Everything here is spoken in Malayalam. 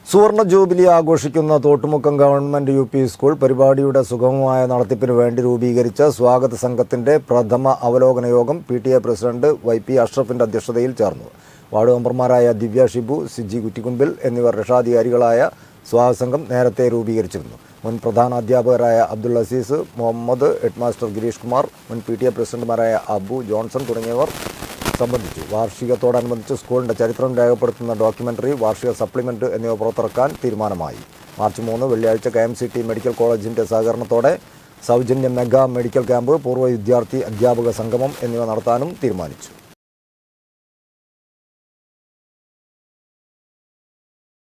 സുവർണ ജൂബിലി ആഘോഷിക്കുന്ന Thottumukkam government U P school പരിപാടിയുടെ സുഗമമായ നടത്തിപ്പിന് വേണ്ടി രൂപീകരിച്ച സ്വാഗത സംഘത്തിന്റെ പ്രഥമ അവലോകന യോഗം P T A president Y P അഷ്റഫിന്റെ അധ്യക്ഷതയിൽ ചേർന്നു വാർഡ് മെമ്പർമാരായ ദിവ്യ ഷിബു സിജി കുറ്റിക്കുമ്പിൽ എന്നിവർ രക്ഷാധികാരികളായ സ്വാഗത സംഘം നേരത്തെ രൂപീകരിച്ചിരുന്നു മുൻ പ്രധാന അധ്യാപകരായ അബ്ദുൾ അസീസ് മുഹമ്മദ് ഹെഡ്മാസ്റ്റർ ഗിരീഷ് കുമാർ മുൻ പി ടി എ പ്രസിഡന്റുമാരായ അബു ജോൺസൺ തുടങ്ങിയവർ സംബന്ധിച്ചു വാർഷികത്തോടനുബന്ധിച്ച് സ്കൂളിന്റെ ചരിത്രം രേഖപ്പെടുത്തുന്ന ഡോക്യുമെന്ററി വാർഷിക സപ്ലിമെന്റ് എന്നിവ പുറത്തിറക്കാൻ തീരുമാനമായി മാർച്ച് മൂന്ന് വെള്ളിയാഴ്ച K M C T medical കോളേജിന്റെ സഹകരണത്തോടെ സൗജന്യ മെഗാ മെഡിക്കൽ ക്യാമ്പ് പൂർവ്വ വിദ്യാർത്ഥി അധ്യാപക സംഗമം എന്നിവ നടത്താനും തീരുമാനിച്ചു